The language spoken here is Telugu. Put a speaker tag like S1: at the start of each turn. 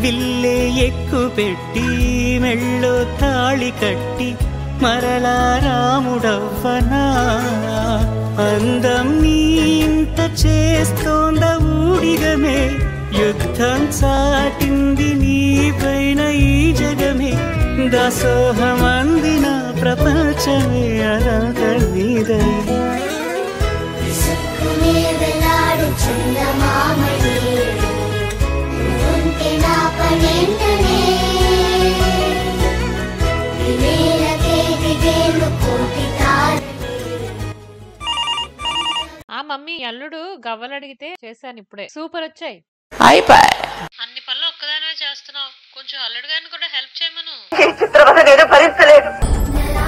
S1: విల్లే ఎక్కు పెట్టి మెళ్ళో తాళి కట్టి మరలా రాముడవ్వనా అందం నీ ఇంత చేస్తోంద ఊడిగమే యుద్ధం చాటింది నీ పైన ఈ జగమే దాసోహమందిన ప్రపంచమే అనంత నీదై
S2: విసుక్కునే వెలాడు చందమామని ఉంటే నా పనేంటనే వివేలకే దిగేను కోటి తారలే
S3: ఆ మమ్మీ అల్లుడు గవ్వలు అడిగితే చేశాను ఇప్పుడే సూపర్ వచ్చాయి అన్ని పనులు ఒక్కదానివే చేస్తున్నావు కొంచెం అల్లుడు గారిని కూడా హెల్ప్ చేయమను
S2: నెల